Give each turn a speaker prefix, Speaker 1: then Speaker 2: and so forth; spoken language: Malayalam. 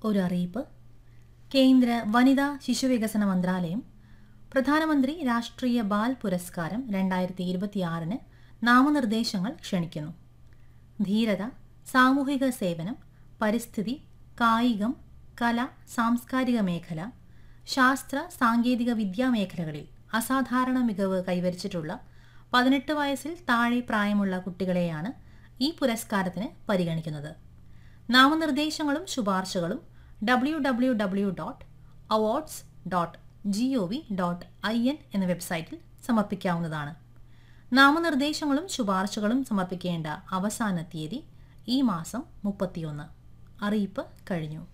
Speaker 1: ഒരു അറിയിപ്പ് കേന്ദ്ര വനിതാ ശിശുവികസന മന്ത്രാലയം പ്രധാനമന്ത്രി രാഷ്ട്രീയ ബാൽ പുരസ്കാരം രണ്ടായിരത്തി ഇരുപത്തിയാറിന് നാമനിർദ്ദേശങ്ങൾ ക്ഷണിക്കുന്നു ധീരത സാമൂഹിക സേവനം പരിസ്ഥിതി കായികം കല സാംസ്കാരിക മേഖല ശാസ്ത്ര സാങ്കേതിക വിദ്യാ മേഖലകളിൽ അസാധാരണ മികവ് കൈവരിച്ചിട്ടുള്ള പതിനെട്ട് വയസ്സിൽ താഴെ പ്രായമുള്ള കുട്ടികളെയാണ് ഈ പുരസ്കാരത്തിന് പരിഗണിക്കുന്നത് നാമനിർദ്ദേശങ്ങളും ശുപാർശകളും W W W dot awards dot G O V dot I N എന്ന വെബ്സൈറ്റിൽ സമർപ്പിക്കാവുന്നതാണ് നാമനിർദ്ദേശങ്ങളും ശുപാർശകളും സമർപ്പിക്കേണ്ട അവസാന തീയതി ഈ മാസം മുപ്പത്തിയൊന്ന് അറിയിപ്പ് കഴിഞ്ഞു